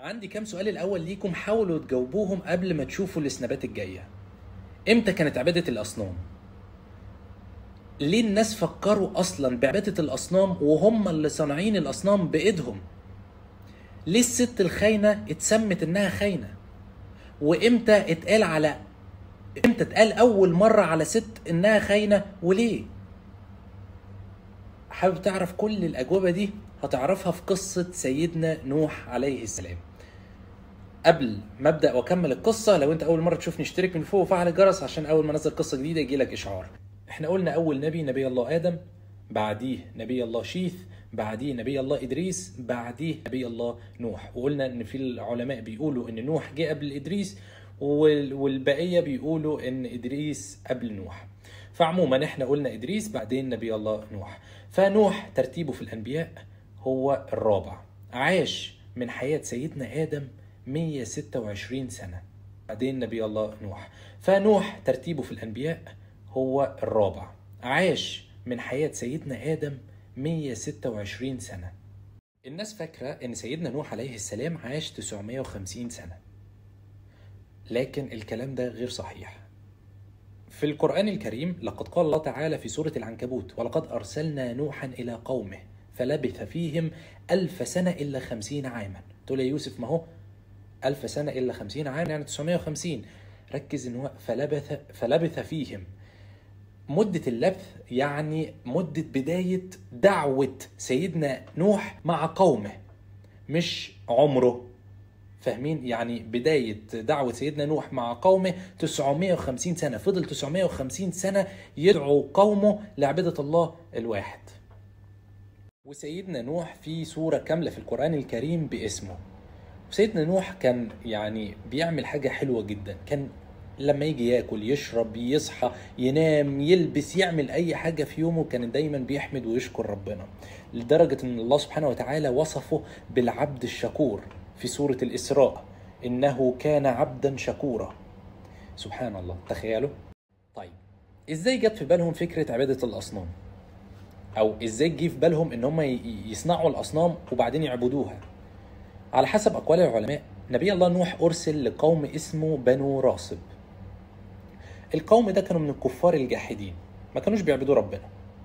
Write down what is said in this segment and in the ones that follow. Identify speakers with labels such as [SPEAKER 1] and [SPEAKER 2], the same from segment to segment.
[SPEAKER 1] عندي كام سؤال الاول ليكم حاولوا تجاوبوهم قبل ما تشوفوا السنابات الجايه امتى كانت عباده الاصنام ليه الناس فكروا اصلا بعباده الاصنام وهم اللي صانعين الاصنام بايدهم ليه الست الخاينه اتسمت انها خاينه وامتى اتقال على امتى اتقال اول مره على ست انها خاينه وليه حابب تعرف كل الاجوبه دي هتعرفها في قصه سيدنا نوح عليه السلام قبل ما ابدا واكمل القصه لو انت اول مره تشوفني اشترك من فوق وفعل الجرس عشان اول ما انزل قصه جديده يجي لك اشعار احنا قلنا اول نبي نبي الله ادم بعديه نبي الله شيث بعديه نبي الله ادريس بعديه نبي الله نوح وقلنا ان في العلماء بيقولوا ان نوح جه قبل ادريس وال- والبقيه بيقولوا ان ادريس قبل نوح فعموما احنا قلنا ادريس بعدين نبي الله نوح فنوح ترتيبه في الانبياء هو الرابع عاش من حياه سيدنا ادم 126 سنه بعدين نبي الله نوح فنوح ترتيبه في الانبياء هو الرابع عاش من حياه سيدنا ادم 126 سنه الناس فاكره ان سيدنا نوح عليه السلام عاش 950 سنه لكن الكلام ده غير صحيح في القرآن الكريم لقد قال الله تعالى في سورة العنكبوت ولقد أرسلنا نوحا إلى قومه فلبث فيهم ألف سنة إلا خمسين عاما تقول يا يوسف ما هو ألف سنة إلا خمسين عاما يعني 950 ركز إن هو فلبث, فلبث فيهم مدة اللبث يعني مدة بداية دعوة سيدنا نوح مع قومه مش عمره فاهمين يعني بداية دعوة سيدنا نوح مع قومه 950 سنة فضل 950 سنة يدعو قومه لعبادة الله الواحد وسيدنا نوح في سورة كاملة في القرآن الكريم باسمه وسيدنا نوح كان يعني بيعمل حاجة حلوة جدا كان لما يجي ياكل يشرب يصحى ينام يلبس يعمل اي حاجه في يومه كان دايما بيحمد ويشكر ربنا لدرجه ان الله سبحانه وتعالى وصفه بالعبد الشكور في سوره الاسراء انه كان عبدا شكورا سبحان الله تخيلوا طيب ازاي جت في بالهم فكره عباده الاصنام او ازاي جه في بالهم ان هم ي- يصنعوا الاصنام وبعدين يعبدوها على حسب اقوال العلماء نبي الله نوح ارسل لقوم اسمه بنو راصب القوم ده كانوا من الكفار الجاحدين ما كانوش بيعبدوا ربنا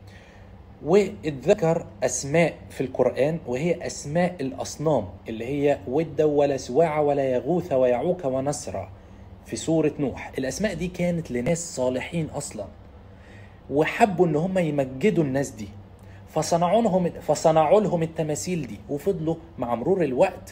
[SPEAKER 1] واتذكر اسماء في القران وهي اسماء الاصنام اللي هي ود ولا سواع ولا يغوث ويعوق ونسرا في سوره نوح الاسماء دي كانت لناس صالحين اصلا وحبوا ان هم يمجدوا الناس دي فصنعوا لهم فصنعوا لهم التماثيل دي وفضلوا مع مرور الوقت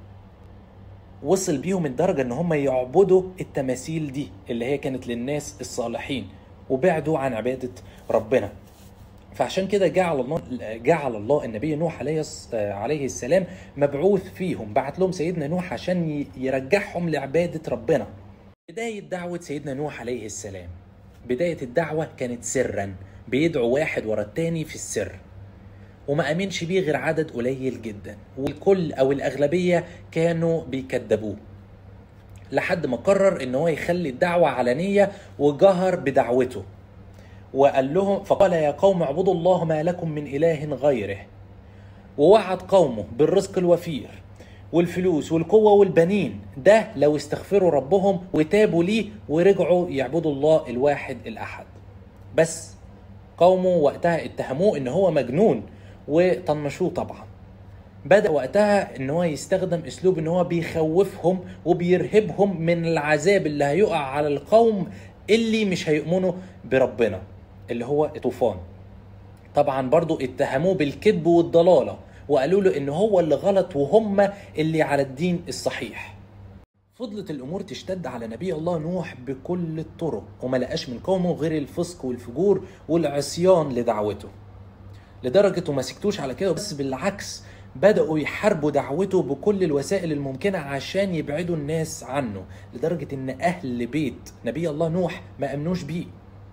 [SPEAKER 1] وصل بيهم الدرجة ان هم يعبدوا التماثيل دي اللي هي كانت للناس الصالحين وبعدوا عن عبادة ربنا فعشان كده جعل الله جعل الله النبي نوح عليه الس- عليه السلام مبعوث فيهم بعت لهم سيدنا نوح عشان ي- يرجعهم لعبادة ربنا بداية دعوة سيدنا نوح عليه السلام بداية الدعوة كانت سرا بيدعو واحد ورا التاني في السر وما امنش بيه غير عدد قليل جدا والكل او الاغلبيه كانوا بيكذبوه لحد ما قرر ان هو يخلي الدعوه علنيه وجهر بدعوته وقال لهم فقال يا قوم اعبدوا الله ما لكم من اله غيره ووعد قومه بالرزق الوفير والفلوس والقوة والبنين ده لو استغفروا ربهم وتابوا ليه ورجعوا يعبدوا الله الواحد الأحد بس قومه وقتها اتهموه ان هو مجنون وطنشوه طبعا بدأ وقتها ان هو يستخدم اسلوب ان هو بيخوفهم وبيرهبهم من العذاب اللي هيقع على القوم اللي مش هيؤمنوا بربنا اللي هو طوفان طبعا برضو اتهموه بالكذب والضلالة وقالوا له ان هو اللي غلط وهم اللي على الدين الصحيح فضلت الامور تشتد على نبي الله نوح بكل الطرق وما لقاش من قومه غير الفسق والفجور والعصيان لدعوته لدرجة وما سكتوش على كده بس بالعكس بدأوا يحاربوا دعوته بكل الوسائل الممكنة عشان يبعدوا الناس عنه لدرجة ان اهل بيت نبي الله نوح ما امنوش بيه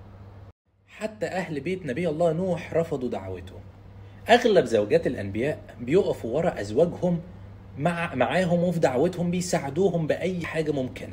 [SPEAKER 1] حتى اهل بيت نبي الله نوح رفضوا دعوته اغلب زوجات الانبياء بيقفوا ورا ازواجهم مع معاهم وفي دعوتهم بيساعدوهم باي حاجه ممكنه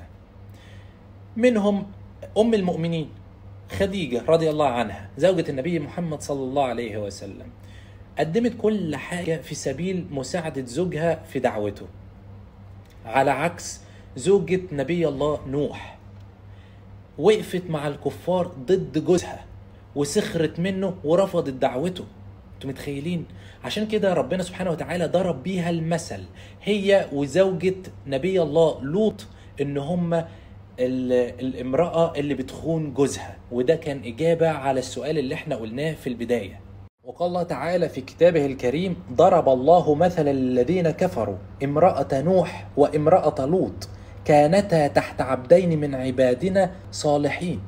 [SPEAKER 1] منهم ام المؤمنين خديجه رضي الله عنها زوجة النبي محمد صلى الله عليه وسلم قدمت كل حاجه في سبيل مساعده زوجها في دعوته على عكس زوجة نبي الله نوح وقفت مع الكفار ضد جوزها وسخرت منه ورفضت دعوته انتوا متخيلين عشان كده ربنا سبحانه وتعالى ضرب بيها المثل هي وزوجة نبي الله لوط ان هم ال- الامرأة اللي بتخون جوزها وده كان إجابة على السؤال اللي احنا قلناه في البداية وقال الله تعالى في كتابه الكريم ضرب الله مثلا للذين كفروا امرأة نوح وامرأة لوط كانتا تحت عبدين من عبادنا صالحين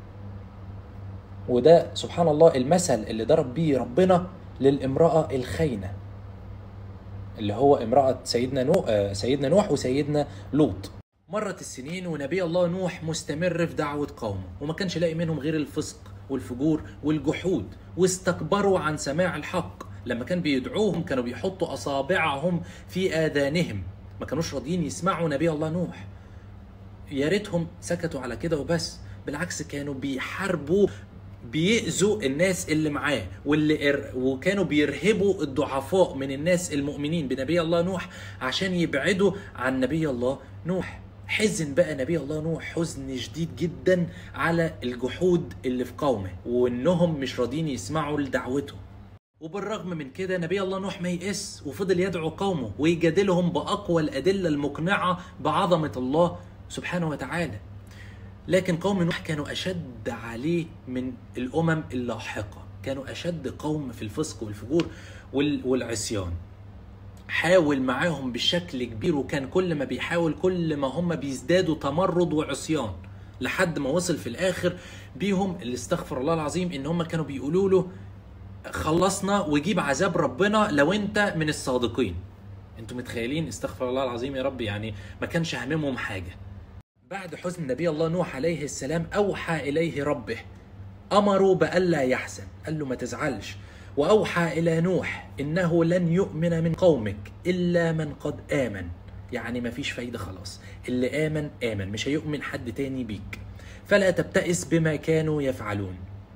[SPEAKER 1] وده سبحان الله المثل اللي ضرب بيه ربنا للامرأة الخاينة اللي هو امرأة سيدنا نوح سيدنا نوح وسيدنا لوط مرت السنين ونبي الله نوح مستمر في دعوة قومه وما كانش لاقي منهم غير الفسق والفجور والجحود واستكبروا عن سماع الحق لما كان بيدعوهم كانوا بيحطوا أصابعهم في آذانهم ما كانوش راضيين يسمعوا نبي الله نوح يا ريتهم سكتوا على كده وبس بالعكس كانوا بيحاربوا بيأذوا الناس اللي معاه واللي إر... وكانوا بيرهبوا الضعفاء من الناس المؤمنين بنبي الله نوح عشان يبعدوا عن نبي الله نوح حزن بقى نبي الله نوح حزن شديد جدا على الجحود اللي في قومه وانهم مش راضيين يسمعوا لدعوته وبالرغم من كده نبي الله نوح ما يئس وفضل يدعو قومه ويجادلهم بأقوى الأدلة المقنعة بعظمة الله سبحانه وتعالى لكن قوم نوح كانوا أشد عليه من الأمم اللاحقة كانوا أشد قوم في الفسق والفجور وال- والعصيان حاول معاهم بشكل كبير وكان كل ما بيحاول كل ما هم بيزدادوا تمرد وعصيان لحد ما وصل في الآخر بيهم اللي استغفر الله العظيم إن هم كانوا بيقولوا له خلصنا وجيب عذاب ربنا لو انت من الصادقين انتوا متخيلين استغفر الله العظيم يا رب يعني ما كانش هممهم حاجه بعد حزن نبي الله نوح عليه السلام اوحى اليه ربه امره بالا يحزن قال له ما تزعلش واوحى الى نوح انه لن يؤمن من قومك الا من قد امن يعني ما فيش فايده خلاص اللي امن امن مش هيؤمن حد تاني بيك فلا تبتئس بما كانوا يفعلون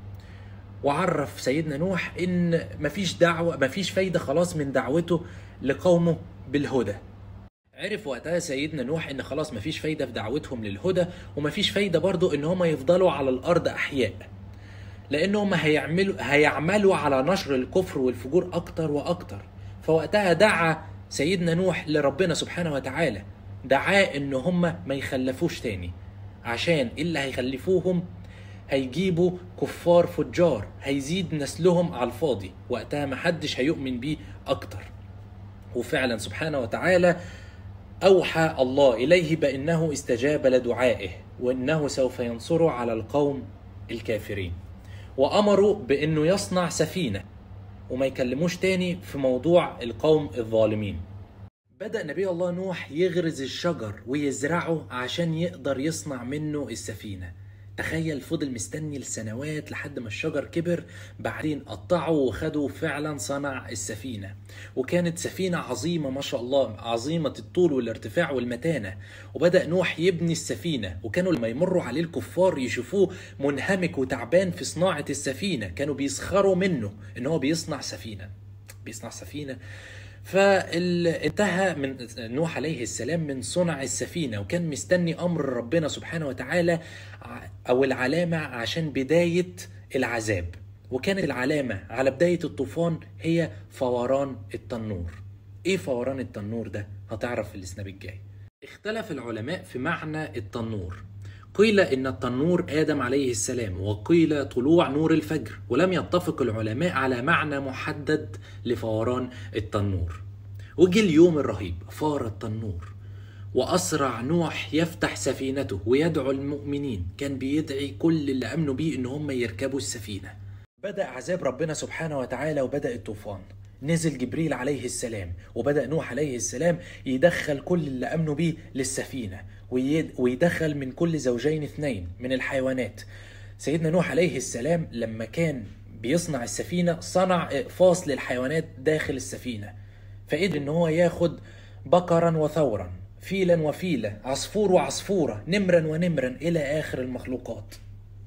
[SPEAKER 1] وعرف سيدنا نوح ان مفيش دعوه مفيش فايده خلاص من دعوته لقومه بالهدى عرف وقتها سيدنا نوح ان خلاص مفيش فايده في دعوتهم للهدى ومفيش فايده برضو ان هم يفضلوا على الارض احياء لانهم هيعملوا هيعملوا على نشر الكفر والفجور اكتر واكتر فوقتها دعا سيدنا نوح لربنا سبحانه وتعالى دعاه ان هم ما يخلفوش تاني عشان اللي هيخلفوهم هيجيبوا كفار فجار هيزيد نسلهم على الفاضي وقتها محدش هيؤمن بيه اكتر وفعلا سبحانه وتعالى اوحى الله اليه بانه استجاب لدعائه وانه سوف ينصره على القوم الكافرين وامروا بانه يصنع سفينه وما يكلموش تاني في موضوع القوم الظالمين بدأ نبي الله نوح يغرز الشجر ويزرعه عشان يقدر يصنع منه السفينة تخيل فضل مستني لسنوات لحد ما الشجر كبر بعدين قطعوا وخدوا فعلا صنع السفينة وكانت سفينة عظيمة ما شاء الله عظيمة الطول والارتفاع والمتانة وبدأ نوح يبني السفينة وكانوا لما يمروا عليه الكفار يشوفوه منهمك وتعبان في صناعة السفينة كانوا بيسخروا منه ان هو بيصنع سفينة بيصنع سفينة فانتهى من نوح عليه السلام من صنع السفينة وكان مستني أمر ربنا سبحانه وتعالى أو العلامة عشان بداية العذاب وكانت العلامة على بداية الطوفان هي فوران التنور إيه فوران التنور ده؟ هتعرف في الإسناب الجاي اختلف العلماء في معنى التنور قيل إن التنور آدم عليه السلام وقيل طلوع نور الفجر ولم يتفق العلماء على معنى محدد لفوران التنور وجي اليوم الرهيب فار التنور وأسرع نوح يفتح سفينته ويدعو المؤمنين كان بيدعي كل اللي أمنوا بيه إن هم يركبوا السفينة بدأ عذاب ربنا سبحانه وتعالى وبدأ الطوفان نزل جبريل عليه السلام وبدأ نوح عليه السلام يدخل كل اللي أمنوا بيه للسفينة ويدخل من كل زوجين اثنين من الحيوانات سيدنا نوح عليه السلام لما كان بيصنع السفينة صنع إقفاص للحيوانات داخل السفينة فقدر إن هو ياخد بقرا وثورا فيلا وفيلة عصفور وعصفورة نمرا ونمرا إلى آخر المخلوقات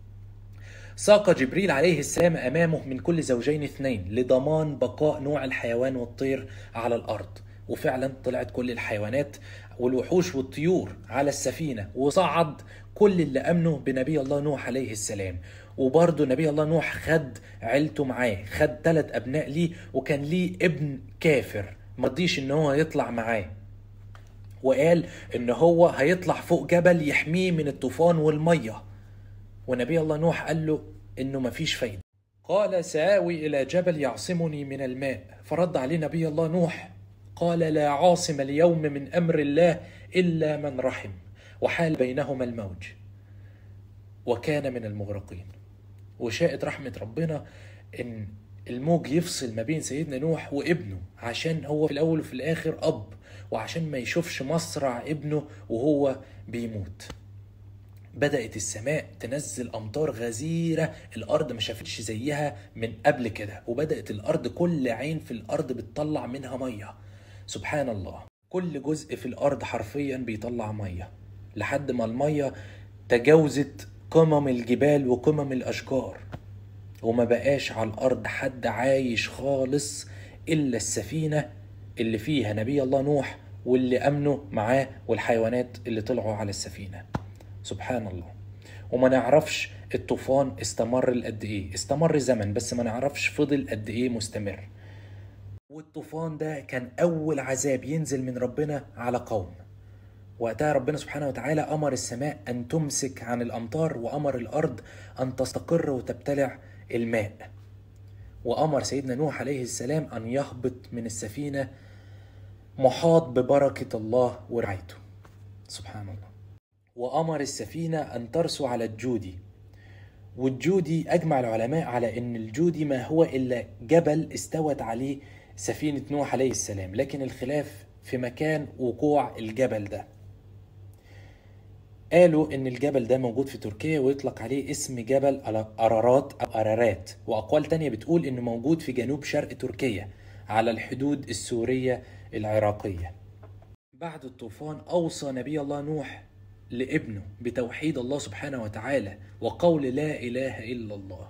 [SPEAKER 1] ساق جبريل عليه السلام أمامه من كل زوجين اثنين لضمان بقاء نوع الحيوان والطير على الأرض وفعلا طلعت كل الحيوانات والوحوش والطيور على السفينة وصعد كل اللي أمنوا بنبي الله نوح عليه السلام وبرضه نبي الله نوح خد عيلته معاه خد ثلاث أبناء ليه وكان ليه ابن كافر مرضيش ان هو يطلع معاه وقال ان هو هيطلع فوق جبل يحميه من الطوفان والميه ونبي الله نوح قال له انه مفيش فايده قال سآوي الى جبل يعصمني من الماء فرد عليه نبي الله نوح قال لا عاصم اليوم من امر الله الا من رحم وحال بينهما الموج وكان من المغرقين وشاءت رحمه ربنا ان الموج يفصل ما بين سيدنا نوح وابنه عشان هو في الاول وفي الاخر اب وعشان ما يشوفش مصرع ابنه وهو بيموت بدأت السماء تنزل أمطار غزيرة الأرض ما شافتش زيها من قبل كده وبدأت الأرض كل عين في الأرض بتطلع منها مية سبحان الله كل جزء في الأرض حرفيا بيطلع مية لحد ما المية تجاوزت قمم الجبال وقمم الأشجار وما بقاش على الأرض حد عايش خالص إلا السفينة اللي فيها نبي الله نوح واللي أمنوا معاه والحيوانات اللي طلعوا على السفينة سبحان الله وما نعرفش الطوفان استمر لقد ايه استمر زمن بس ما نعرفش فضل قد ايه مستمر والطوفان ده كان اول عذاب ينزل من ربنا على قوم وقتها ربنا سبحانه وتعالى امر السماء ان تمسك عن الامطار وامر الارض ان تستقر وتبتلع الماء وامر سيدنا نوح عليه السلام ان يهبط من السفينه محاط ببركه الله ورعايته سبحان الله وأمر السفينة أن ترسو على الجودي والجودي أجمع العلماء على أن الجودي ما هو إلا جبل استوت عليه سفينة نوح عليه السلام لكن الخلاف في مكان وقوع الجبل ده قالوا ان الجبل ده موجود في تركيا ويطلق عليه اسم جبل أرارات أو أرارات وأقوال تانية بتقول انه موجود في جنوب شرق تركيا على الحدود السورية العراقية بعد الطوفان أوصى نبي الله نوح لابنه بتوحيد الله سبحانه وتعالى وقول لا اله الا الله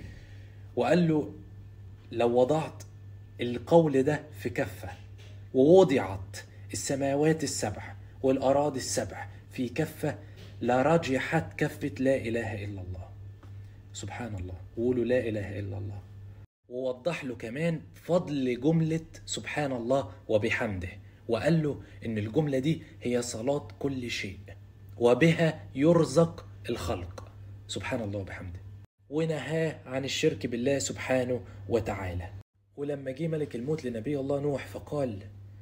[SPEAKER 1] وقال له لو وضعت القول ده في كفه ووضعت السماوات السبع والاراضي السبع في كفه لرجحت كفه لا اله الا الله سبحان الله وقولوا لا اله الا الله ووضح له كمان فضل جمله سبحان الله وبحمده وقال له ان الجمله دي هي صلاه كل شيء وبها يرزق الخلق سبحان الله وبحمده ونهاه عن الشرك بالله سبحانه وتعالى ولما جه ملك الموت لنبي الله نوح فقال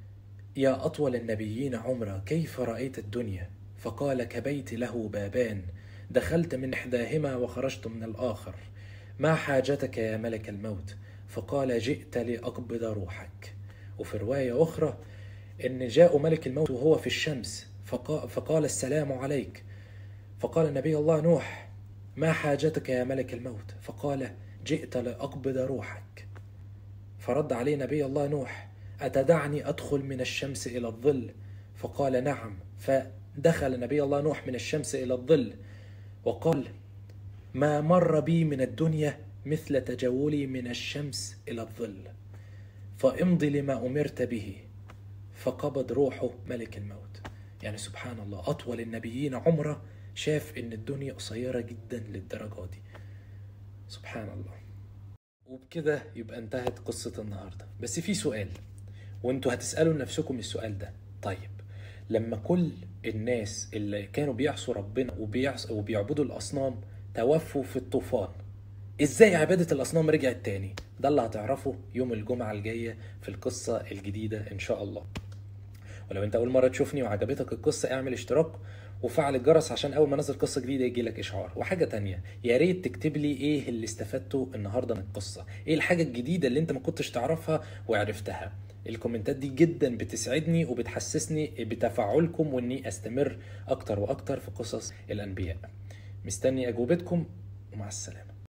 [SPEAKER 1] يا أطول النبيين عمرا كيف رأيت الدنيا فقال كبيت له بابان دخلت من إحداهما وخرجت من الآخر ما حاجتك يا ملك الموت فقال جئت لأقبض روحك وفي رواية أخرى إن جاء ملك الموت وهو في الشمس فقال السلام عليك فقال نبي الله نوح ما حاجتك يا ملك الموت فقال جئت لأقبض روحك فرد عليه نبي الله نوح أتدعني أدخل من الشمس إلى الظل فقال نعم فدخل نبي الله نوح من الشمس إلى الظل وقال ما مر بي من الدنيا مثل تجولي من الشمس إلى الظل فامضي لما أمرت به فقبض روحه ملك الموت يعني سبحان الله أطول النبيين عمره شاف إن الدنيا قصيرة جدا للدرجة دي سبحان الله وبكده يبقى انتهت قصة النهاردة بس في سؤال وانتوا هتسألوا نفسكم السؤال ده طيب لما كل الناس اللي كانوا بيعصوا ربنا وبيعص وبيعبدوا الأصنام توفوا في الطوفان ازاي عبادة الأصنام رجعت تاني ده اللي هتعرفه يوم الجمعة الجاية في القصة الجديدة إن شاء الله ولو انت اول مره تشوفني وعجبتك القصه اعمل اشتراك وفعل الجرس عشان اول ما انزل قصه جديده يجي لك اشعار وحاجه تانية يا ريت تكتب لي ايه اللي استفدته النهارده من القصه ايه الحاجه الجديده اللي انت ما كنتش تعرفها وعرفتها الكومنتات دي جدا بتسعدني وبتحسسني بتفاعلكم واني استمر اكتر واكتر في قصص الانبياء مستني اجوبتكم ومع السلامه